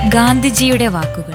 ഗാന്ധിജിയുടെ വാക്കുകൾ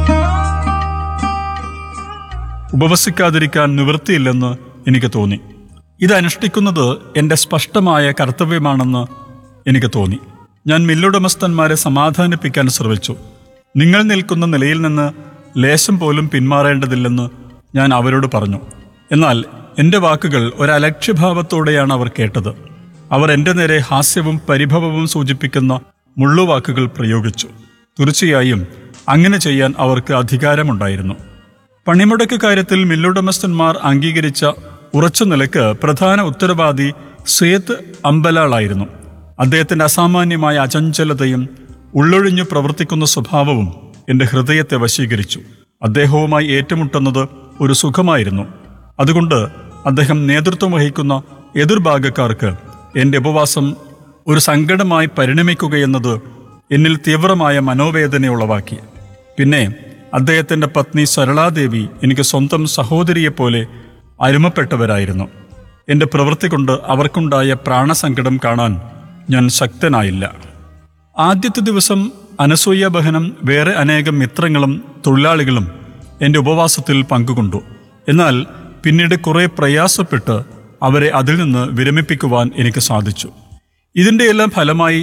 ഉപവസിക്കാതിരിക്കാൻ നിവൃത്തിയില്ലെന്ന് എനിക്ക് തോന്നി ഇത് അനുഷ്ഠിക്കുന്നത് എൻ്റെ സ്പഷ്ടമായ കർത്തവ്യമാണെന്ന് എനിക്ക് തോന്നി ഞാൻ മില്ലുടമസ്ഥന്മാരെ സമാധാനിപ്പിക്കാൻ ശ്രമിച്ചു നിങ്ങൾ നിൽക്കുന്ന നിലയിൽ നിന്ന് ലേശം പോലും പിന്മാറേണ്ടതില്ലെന്ന് ഞാൻ അവരോട് പറഞ്ഞു എന്നാൽ എൻ്റെ വാക്കുകൾ ഒരലക്ഷ്യഭാവത്തോടെയാണ് അവർ കേട്ടത് അവർ എൻ്റെ നേരെ ഹാസ്യവും പരിഭവവും സൂചിപ്പിക്കുന്ന മുള്ളുവാക്കുകൾ പ്രയോഗിച്ചു തീർച്ചയായും അങ്ങനെ ചെയ്യാൻ അവർക്ക് അധികാരമുണ്ടായിരുന്നു പണിമുടക്ക് കാര്യത്തിൽ മില്ലുടമസ്ഥന്മാർ അംഗീകരിച്ച ഉറച്ച നിലക്ക് പ്രധാന ഉത്തരവാദി സേത്ത് അമ്പലാളായിരുന്നു അദ്ദേഹത്തിന്റെ അസാമാന്യമായ അചഞ്ചലതയും ഉള്ളൊഴിഞ്ഞു പ്രവർത്തിക്കുന്ന സ്വഭാവവും എന്റെ ഹൃദയത്തെ വശീകരിച്ചു അദ്ദേഹവുമായി ഏറ്റുമുട്ടുന്നത് ഒരു സുഖമായിരുന്നു അതുകൊണ്ട് അദ്ദേഹം നേതൃത്വം വഹിക്കുന്ന എതിർഭാഗക്കാർക്ക് എന്റെ ഉപവാസം ഒരു സങ്കടമായി പരിണമിക്കുകയെന്നത് എന്നിൽ തീവ്രമായ മനോവേദന ഉളവാക്കി പിന്നെ അദ്ദേഹത്തിന്റെ പത്നി സരളാദേവി എനിക്ക് സ്വന്തം സഹോദരിയെപ്പോലെ അരുമപ്പെട്ടവരായിരുന്നു എന്റെ പ്രവൃത്തി കൊണ്ട് അവർക്കുണ്ടായ പ്രാണസങ്കടം കാണാൻ ഞാൻ ശക്തനായില്ല ആദ്യത്തെ ദിവസം അനസൂയ ബഹനം വേറെ അനേകം മിത്രങ്ങളും തൊഴിലാളികളും എന്റെ ഉപവാസത്തിൽ പങ്കുകൊണ്ടു എന്നാൽ പിന്നീട് കുറെ പ്രയാസപ്പെട്ട് അവരെ അതിൽ നിന്ന് വിരമിപ്പിക്കുവാൻ എനിക്ക് സാധിച്ചു ഇതിന്റെ എല്ലാം ഫലമായി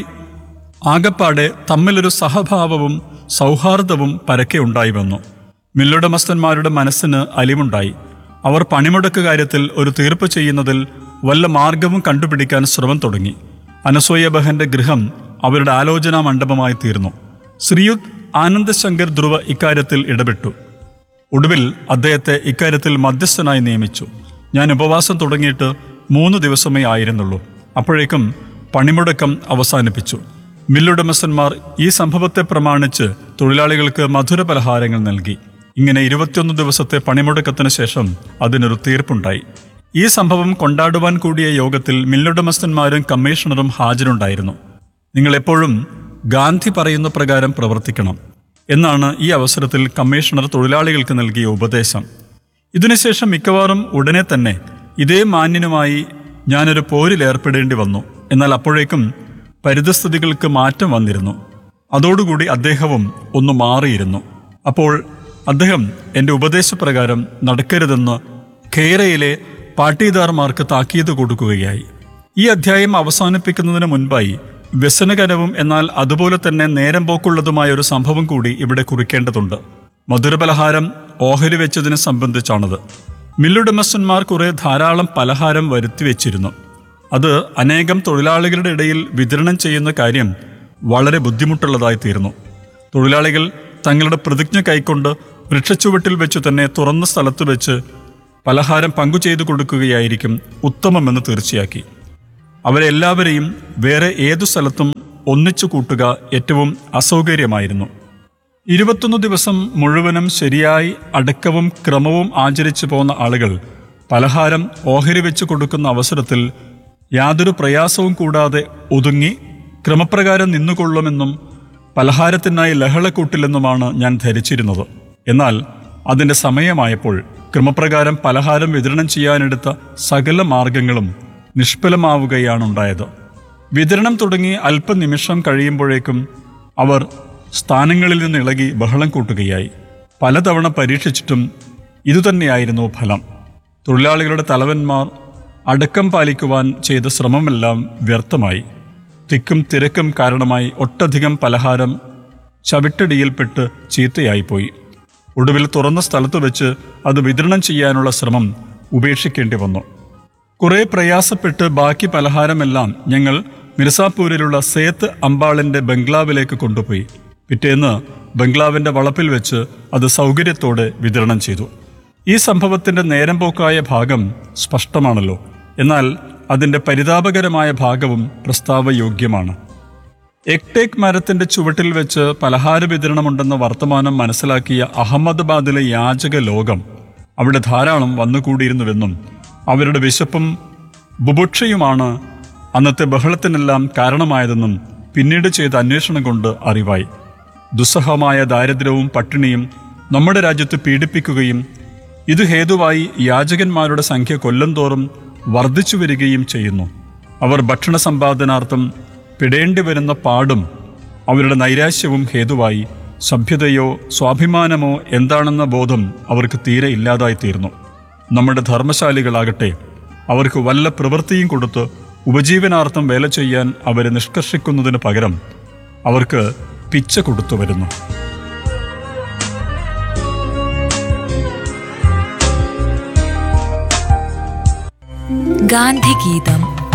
ആകപ്പാടെ തമ്മിലൊരു സഹഭാവവും സൗഹാർദ്ദവും പരക്കെ ഉണ്ടായി വന്നു മില്ലുടമസ്ഥന്മാരുടെ മനസ്സിന് അലിവുണ്ടായി അവർ പണിമുടക്ക് കാര്യത്തിൽ ഒരു തീർപ്പ് ചെയ്യുന്നതിൽ വല്ല മാർഗവും കണ്ടുപിടിക്കാൻ ശ്രമം തുടങ്ങി അനസൂയ ബഹന്റെ ഗൃഹം അവരുടെ ആലോചനാ മണ്ഡപമായി തീർന്നു ശ്രീയുത് ആനന്ദശങ്കർ ധ്രുവ ഇക്കാര്യത്തിൽ ഇടപെട്ടു ഒടുവിൽ അദ്ദേഹത്തെ ഇക്കാര്യത്തിൽ മധ്യസ്ഥനായി നിയമിച്ചു ഞാൻ ഉപവാസം തുടങ്ങിയിട്ട് മൂന്ന് ദിവസമേ ആയിരുന്നുള്ളൂ അപ്പോഴേക്കും പണിമുടക്കം അവസാനിപ്പിച്ചു മില്ലുടമസ്ഥന്മാർ ഈ സംഭവത്തെ പ്രമാണിച്ച് തൊഴിലാളികൾക്ക് മധുര പലഹാരങ്ങൾ നൽകി ഇങ്ങനെ ഇരുപത്തിയൊന്ന് ദിവസത്തെ പണിമുടക്കത്തിന് ശേഷം അതിനൊരു തീർപ്പുണ്ടായി ഈ സംഭവം കൊണ്ടാടുവാൻ കൂടിയ യോഗത്തിൽ മില്ലുടമസ്ഥന്മാരും കമ്മീഷണറും ഹാജരുണ്ടായിരുന്നു നിങ്ങൾ എപ്പോഴും ഗാന്ധി പറയുന്ന പ്രകാരം പ്രവർത്തിക്കണം എന്നാണ് ഈ അവസരത്തിൽ കമ്മീഷണർ തൊഴിലാളികൾക്ക് നൽകിയ ഉപദേശം ഇതിനുശേഷം മിക്കവാറും ഉടനെ തന്നെ ഇതേ മാന്യനുമായി ഞാനൊരു പോരിൽ ഏർപ്പെടേണ്ടി വന്നു എന്നാൽ അപ്പോഴേക്കും പരിതസ്ഥിതികൾക്ക് മാറ്റം വന്നിരുന്നു അതോടുകൂടി അദ്ദേഹവും ഒന്ന് മാറിയിരുന്നു അപ്പോൾ അദ്ദേഹം എൻ്റെ ഉപദേശപ്രകാരം നടക്കരുതെന്ന് ഖേരയിലെ പാട്ടീദാർമാർക്ക് താക്കീത് കൊടുക്കുകയായി ഈ അധ്യായം അവസാനിപ്പിക്കുന്നതിന് മുൻപായി വ്യസനകരവും എന്നാൽ അതുപോലെ തന്നെ നേരം പോക്കുള്ളതുമായ ഒരു സംഭവം കൂടി ഇവിടെ കുറിക്കേണ്ടതുണ്ട് മധുരപലഹാരം ഓഹരി വെച്ചതിനെ സംബന്ധിച്ചാണത് മില്ലുടമസ്ഥന്മാർ കുറെ ധാരാളം പലഹാരം വരുത്തി വെച്ചിരുന്നു അത് അനേകം തൊഴിലാളികളുടെ ഇടയിൽ വിതരണം ചെയ്യുന്ന കാര്യം വളരെ ബുദ്ധിമുട്ടുള്ളതായി തീർന്നു തൊഴിലാളികൾ തങ്ങളുടെ പ്രതിജ്ഞ കൈക്കൊണ്ട് വൃക്ഷച്ചുവട്ടിൽ വെച്ച് തന്നെ തുറന്ന സ്ഥലത്ത് വെച്ച് പലഹാരം പങ്കു ചെയ്തു കൊടുക്കുകയായിരിക്കും ഉത്തമമെന്ന് തീർച്ചയാക്കി അവരെല്ലാവരെയും വേറെ ഏതു സ്ഥലത്തും ഒന്നിച്ചു കൂട്ടുക ഏറ്റവും അസൗകര്യമായിരുന്നു ഇരുപത്തൊന്ന് ദിവസം മുഴുവനും ശരിയായി അടക്കവും ക്രമവും ആചരിച്ചു പോന്ന ആളുകൾ പലഹാരം ഓഹരി വെച്ച് കൊടുക്കുന്ന അവസരത്തിൽ യാതൊരു പ്രയാസവും കൂടാതെ ഒതുങ്ങി ക്രമപ്രകാരം നിന്നുകൊള്ളുമെന്നും പലഹാരത്തിനായി ലഹള കൂട്ടില്ലെന്നുമാണ് ഞാൻ ധരിച്ചിരുന്നത് എന്നാൽ അതിന്റെ സമയമായപ്പോൾ ക്രമപ്രകാരം പലഹാരം വിതരണം ചെയ്യാനെടുത്ത സകല മാർഗങ്ങളും നിഷ്ഫലമാവുകയാണുണ്ടായത് വിതരണം തുടങ്ങി അല്പനിമിഷം കഴിയുമ്പോഴേക്കും അവർ സ്ഥാനങ്ങളിൽ നിന്ന് ഇളകി ബഹളം കൂട്ടുകയായി പലതവണ പരീക്ഷിച്ചിട്ടും ഇതുതന്നെയായിരുന്നു ഫലം തൊഴിലാളികളുടെ തലവന്മാർ അടക്കം പാലിക്കുവാൻ ചെയ്ത ശ്രമമെല്ലാം വ്യർത്ഥമായി തിക്കും തിരക്കും കാരണമായി ഒട്ടധികം പലഹാരം ചവിട്ടടിയിൽപ്പെട്ട് ചീത്തയായിപ്പോയി ഒടുവിൽ തുറന്ന സ്ഥലത്ത് വെച്ച് അത് വിതരണം ചെയ്യാനുള്ള ശ്രമം ഉപേക്ഷിക്കേണ്ടി വന്നു കുറെ പ്രയാസപ്പെട്ട് ബാക്കി പലഹാരമെല്ലാം ഞങ്ങൾ മിർസാപൂരിലുള്ള സേത്ത് അമ്പാളിന്റെ ബംഗ്ലാവിലേക്ക് കൊണ്ടുപോയി പിറ്റേന്ന് ബംഗ്ലാവിന്റെ വളപ്പിൽ വെച്ച് അത് സൗകര്യത്തോടെ വിതരണം ചെയ്തു ഈ സംഭവത്തിന്റെ നേരം പോക്കായ ഭാഗം സ്പഷ്ടമാണല്ലോ എന്നാൽ അതിന്റെ പരിതാപകരമായ ഭാഗവും പ്രസ്താവയോഗ്യമാണ് എക്ടേക്ക് മരത്തിന്റെ ചുവട്ടിൽ വെച്ച് പലഹാര വിതരണമുണ്ടെന്ന വർത്തമാനം മനസ്സിലാക്കിയ അഹമ്മദാബാദിലെ യാചക ലോകം അവിടെ ധാരാളം വന്നുകൂടിയിരുന്നുവെന്നും അവരുടെ വിശപ്പും ബുഭുക്ഷയുമാണ് അന്നത്തെ ബഹളത്തിനെല്ലാം കാരണമായതെന്നും പിന്നീട് ചെയ്ത അന്വേഷണം കൊണ്ട് അറിവായി ദുസ്സഹമായ ദാരിദ്ര്യവും പട്ടിണിയും നമ്മുടെ രാജ്യത്ത് പീഡിപ്പിക്കുകയും ഇത് ഹേതുവായി യാചകന്മാരുടെ സംഖ്യ കൊല്ലം തോറും വർദ്ധിച്ചു വരികയും ചെയ്യുന്നു അവർ ഭക്ഷണ സമ്പാദനാർത്ഥം പിടേണ്ടി വരുന്ന പാടും അവരുടെ നൈരാശ്യവും ഹേതുവായി സഭ്യതയോ സ്വാഭിമാനമോ എന്താണെന്ന ബോധം അവർക്ക് തീരെ ഇല്ലാതായിത്തീർന്നു നമ്മുടെ ധർമ്മശാലികളാകട്ടെ അവർക്ക് വല്ല പ്രവൃത്തിയും കൊടുത്ത് ഉപജീവനാർത്ഥം വേല ചെയ്യാൻ അവരെ നിഷ്കർഷിക്കുന്നതിന് പകരം അവർക്ക് പിച്ച കൊടുത്തു വരുന്നു ഗാന്ധിഗീതം